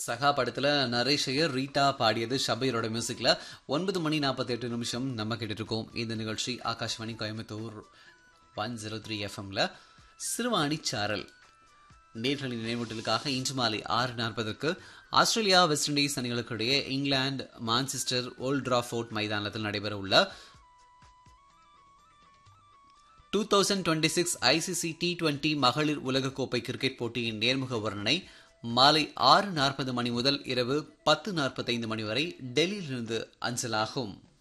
சகா படத்துல நரேஷ் ஐயர் ரீட்டா பாடியது ஷபீரோட மியூசிக்ல ஒன்பது மணி நாற்பத்தி எட்டு நிமிஷம் நம்ம கேட்டுட்டு இருக்கோம் இந்த நிகழ்ச்சி Akashvani Coimbatore one zero three எஃப்எம்ல சிறுவாணி சாரல் நேர்களின் நினைவூட்டலுக்காக இன்று மாலை ஆறு நாற்பதுக்கு ஆஸ்திரேலியா வெஸ்ட் இண்டீஸ் அணிகளுக்கு இடையே இங்கிலாந்து மான்செஸ்டர் ஓல்ட் ஃபோர்ட் மைதானத்தில் நடைபெற உள்ள two thousand twenty six ICC T twenty மகளிர் உலகக்கோப்பை கிரிக்கெட் போட்டியின் நேர்முக வர்ணனை மாலை ஆறு நாற்பது மணி முதல் இரவு பத்து நாற்பத்தைந்து மணி வரை டெல்லியிலிருந்து அஞ்சலாகும்